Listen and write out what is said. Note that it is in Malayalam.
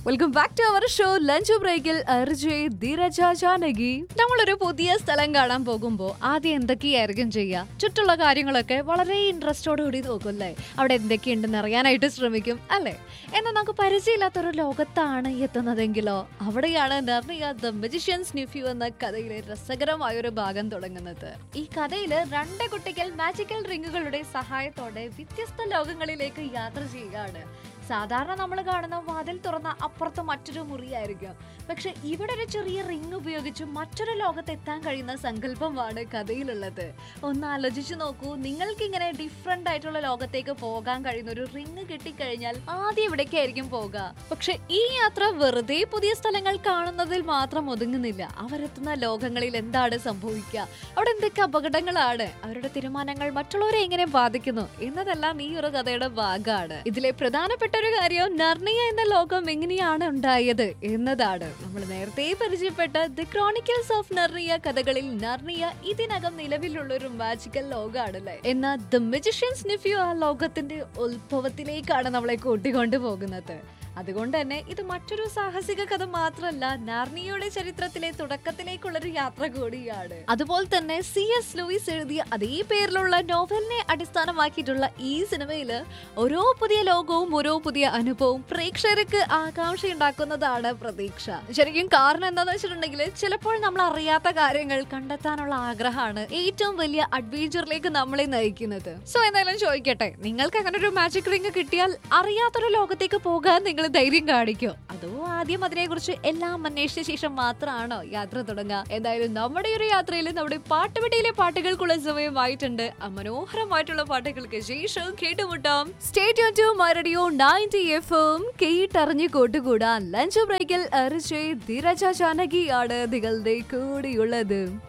welcome back to our show lunch ബ്രേക്കിൽ അർജയ് ധീരജ ജാനകി നമ്മളൊരു പുതിയ സ്ഥലം കാണാൻ പോകുമ്പോൾ ആദ്യം എന്തൊക്കെയായിരിക്കും ചെയ്യുക ചുറ്റുള്ള കാര്യങ്ങളൊക്കെ വളരെ ഇൻട്രസ്റ്റോട് കൂടി നോക്കും അല്ലേ അവിടെ എന്തൊക്കെയുണ്ടെന്ന് അറിയാനായിട്ട് ശ്രമിക്കും അല്ലേ എന്നാൽ നമുക്ക് പരിചയമില്ലാത്തൊരു ലോകത്താണ് എത്തുന്നതെങ്കിലോ അവിടെയാണ് നർണിയ ദ മജിഷ്യൻസ് ന്യൂഫ്യൂ എന്ന കഥയിലെ രസകരമായ ഒരു ഭാഗം തുടങ്ങുന്നത് ഈ കഥയിൽ രണ്ട് കുട്ടികൾ മാജിക്കൽ റിങ്ങുകളുടെ സഹായത്തോടെ വ്യത്യസ്ത ലോകങ്ങളിലേക്ക് യാത്ര ചെയ്യുകയാണ് സാധാരണ നമ്മൾ കാണുന്ന വാതിൽ തുറന്ന അപ്പുറത്ത് മറ്റൊരു മുറിയായിരിക്കും പക്ഷെ ഇവിടെ ഒരു ചെറിയ റിങ് ഉപയോഗിച്ച് മറ്റൊരു ലോകത്ത് എത്താൻ കഴിയുന്ന സങ്കല്പമാണ് കഥയിലുള്ളത് ഒന്ന് ആലോചിച്ച് നോക്കൂ നിങ്ങൾക്ക് ഇങ്ങനെ ഡിഫറെന്റ് ആയിട്ടുള്ള ലോകത്തേക്ക് പോകാൻ കഴിയുന്ന ഒരു റിങ് കിട്ടിക്കഴിഞ്ഞാൽ ആദ്യം എവിടേക്കായിരിക്കും പോകുക പക്ഷെ ഈ യാത്ര വെറുതെ പുതിയ സ്ഥലങ്ങൾ കാണുന്നതിൽ മാത്രം ഒതുങ്ങുന്നില്ല അവരെത്തുന്ന ലോകങ്ങളിൽ എന്താണ് സംഭവിക്കുക അവിടെ എന്തൊക്കെ അപകടങ്ങളാണ് അവരുടെ തീരുമാനങ്ങൾ മറ്റുള്ളവരെ എങ്ങനെ ബാധിക്കുന്നു എന്നതെല്ലാം ഈ ഒരു കഥയുടെ ഭാഗമാണ് ഇതിലെ പ്രധാനപ്പെട്ട ഒരു കാര്യം നർണിയ എന്ന ലോകം എങ്ങനെയാണ് ഉണ്ടായത് എന്നതാണ് നമ്മൾ നേരത്തെ പരിചയപ്പെട്ട ദി ക്രോണിക്കൽസ് ഓഫ് നർണിയ കഥകളിൽ നർണിയ ഇതിനകം നിലവിലുള്ള ഒരു മാജിക്കൽ ലോകമാണല്ലേ എന്നാൽ ദ മജിഷ്യൻസ് നിഫ്യൂ ആ ലോകത്തിന്റെ ഉത്ഭവത്തിലേക്കാണ് നമ്മളെ കൂട്ടിക്കൊണ്ടു പോകുന്നത് അതുകൊണ്ട് തന്നെ ഇത് മറ്റൊരു സാഹസിക കഥ മാത്രമല്ല നാർണിയയുടെ ചരിത്രത്തിലെ തുടക്കത്തിലേക്കുള്ള ഒരു യാത്ര കൂടിയാണ് അതുപോലെ തന്നെ സി എസ് ലൂയിസ് എഴുതിയ അതേ പേരിലുള്ള നോവലിനെ അടിസ്ഥാനമാക്കിയിട്ടുള്ള ഈ സിനിമയിൽ ഓരോ പുതിയ ലോകവും ഓരോ പുതിയ അനുഭവവും പ്രേക്ഷകർക്ക് ആകാംക്ഷ ഉണ്ടാക്കുന്നതാണ് പ്രതീക്ഷ ശരിക്കും കാരണം എന്താണെന്ന് വെച്ചിട്ടുണ്ടെങ്കിൽ ചിലപ്പോൾ നമ്മൾ അറിയാത്ത കാര്യങ്ങൾ കണ്ടെത്താനുള്ള ആഗ്രഹമാണ് ഏറ്റവും വലിയ അഡ്വഞ്ചറിലേക്ക് നമ്മളെ നയിക്കുന്നത് സോ എന്തായാലും ചോദിക്കട്ടെ നിങ്ങൾക്ക് അങ്ങനെ ഒരു മാജിക് റിംഗ് കിട്ടിയാൽ അറിയാത്തൊരു ലോകത്തേക്ക് പോകാൻ നിങ്ങൾ ധൈര്യം കാണിക്കോ അതോ ആദ്യം അതിനെക്കുറിച്ച് എല്ലാം അന്വേഷിച്ച ശേഷം മാത്രമാണോ യാത്ര തുടങ്ങുക എന്തായാലും നമ്മുടെ ഈ ഒരു യാത്രയിൽ നമ്മുടെ പാട്ടുപെട്ടിയിലെ പാട്ടുകൾക്കുള്ള സമയമായിട്ടുണ്ട് ആ മനോഹരമായിട്ടുള്ള പാട്ടുകൾക്ക് ശേഷം കേട്ടുമുട്ടാം സ്റ്റേറ്റ് ടു മരടിയോ നയൻറ്റി എഫ് എം കേട്ടറിഞ്ഞ് കൂട്ടുകൂടാൻ ലഞ്ച് ബ്രേക്കിൽ അരിച്ചേ ധീരജ ജാനകിയാണ് നിങ്ങളുടെ കൂടെയുള്ളത്